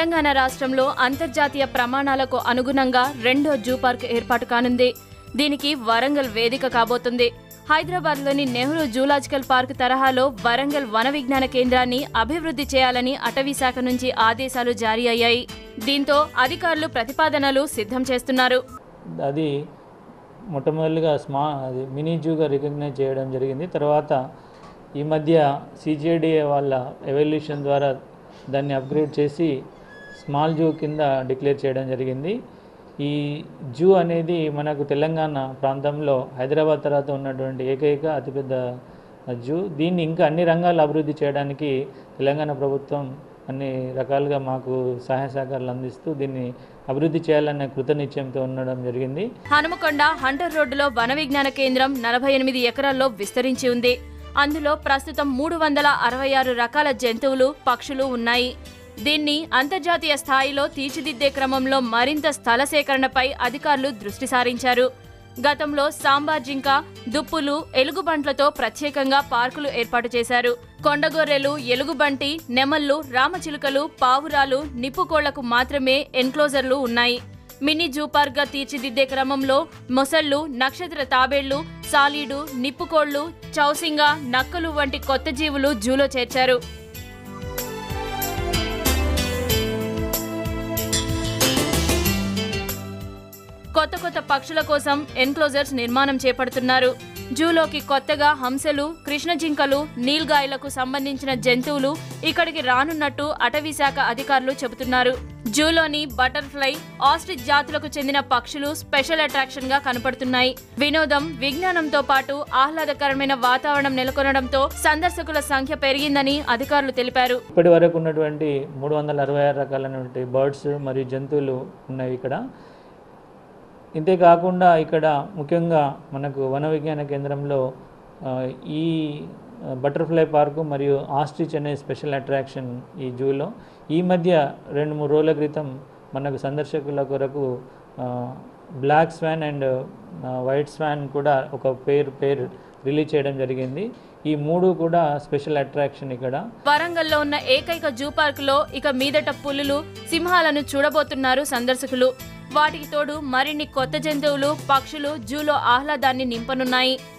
తెలంగాణ రాష్ట్రంలో అంతర్జాతీయ ప్రమాణాలకు అనుగుణంగా రెండో జూ పార్క్ ఏర్పాటు కానుంది దీనికి వరంగల్ వేదిక కాబోతుంది హైదరాబాద్లోని నెహ్రూ జూలాజికల్ పార్క్ తరహాలో వరంగల్ వన విజ్ఞాన కేంద్రాన్ని అభివృద్ధి చేయాలని అటవీ శాఖ నుంచి ఆదేశాలు జారీ అయ్యాయి దీంతో అధికారులు ప్రతిపాదనలు సిద్ధం చేస్తున్నారు అది మొట్టమొదటిగా స్మా అది మినీ జూగా రికగ్నైజ్ చేయడం జరిగింది తర్వాత ఈ మధ్య సిజేడిఏ వాళ్ళ ఎవల్యూషన్ ద్వారా దాన్ని అప్గ్రేడ్ చేసి స్మాల్ జూ కింద డిక్లేర్ చేయడం జరిగింది ఈ జూ అనేది మనకు తెలంగాణ ప్రాంతంలో హైదరాబాద్ తర్వాత ఉన్నటువంటి ఏకైక అతిపెద్ద జూ దీన్ని ఇంకా అన్ని రంగాలు అభివృద్ధి చేయడానికి తెలంగాణ ప్రభుత్వం అన్ని రకాలుగా మాకు సహాయ సహకారాలు అందిస్తూ దీన్ని అభివృద్ధి చేయాలనే కృతనిశ్చయంతో ఉండడం జరిగింది హనుమకొండ హంటర్ రోడ్డులో వన విజ్ఞాన కేంద్రం నలభై ఎనిమిది ఎకరాల్లో విస్తరించి ఉంది అందులో ప్రస్తుతం మూడు వందల అరవై ఆరు రకాల జంతువులు పక్షులు ఉన్నాయి దీన్ని అంతర్జాతీయ స్థాయిలో తీర్చిదిద్దే క్రమంలో మరింత స్థల సేకరణపై అధికారులు దృష్టి సారించారు గతంలో సాంబార్ జింక దుప్పులు ఎలుగుబంట్లతో ప్రత్యేకంగా పార్కులు ఏర్పాటు చేశారు కొండగొర్రెలు ఎలుగుబంటి నెమళ్ళు రామచిలుకలు పావురాలు నిప్పుకోళ్లకు మాత్రమే ఎన్క్లోజర్లు ఉన్నాయి మినీ జూ పార్క్గా తీర్చిదిద్దే క్రమంలో మొసళ్ళు నక్షత్ర తాబేళ్లు సాలీడు నిప్పుకోళ్లు చౌసింగ నక్కలు వంటి కొత్త జీవులు జూలో చేర్చారు కొత్త కొత్త పక్షుల కోసం ఎన్క్లోజర్స్ నిర్మాణం చేపడుతున్నారు జూలోకి కొత్తగా హంసలు కృష్ణ జింకలు నీల్గాయలకు సంబంధించిన జంతువులు ఇక్కడికి రానున్నట్టు అటవీ శాఖ అధికారులు చెబుతున్నారు జూలోని బటర్ఫ్లై ఆస్ట్రిచ్ జాతులకు చెందిన పక్షులు స్పెషల్ అట్రాక్షన్ గా కనపడుతున్నాయి వినోదం విజ్ఞానంతో పాటు ఆహ్లాదకరమైన వాతావరణం నెలకొనడంతో సందర్శకుల సంఖ్య పెరిగిందని అధికారులు తెలిపారు ఇప్పటి వరకు ఉన్నటువంటి మూడు వందల అరవై ఆరు రకాలైనటువంటి బర్డ్స్ మరియు జంతువులు ఉన్నాయి ఇక్కడ ఇంతే కాకుండా ఇక్కడ ముఖ్యంగా మనకు వన విజ్ఞాన కేంద్రంలో ఆ, ఈ బటర్ఫ్లై పార్కు మరియు ఆస్ట్రిచ్ అనే స్పెషల్ అట్రాక్షన్ ఈ జూలో ఈ మధ్య రెండు మూడు రోజుల క్రితం మనకు సందర్శకుల కొరకు black swan and white swan కూడా ఒక పేరు పేరు రిలీజ్ చేయడం జరిగింది ఈ మూడు కూడా స్పెషల్ అట్రాక్షన్ ఇక్కడ వరంగల్లో ఉన్న ఏకైక జూ పార్కులో ఇక మీదట పులులు సింహాలను చూడబోతున్నారు సందర్శకులు వాటికి తోడు మరిన్ని కొత్త జంతువులు పక్షులు జూలో ఆహ్లాదాన్ని నింపనున్నాయి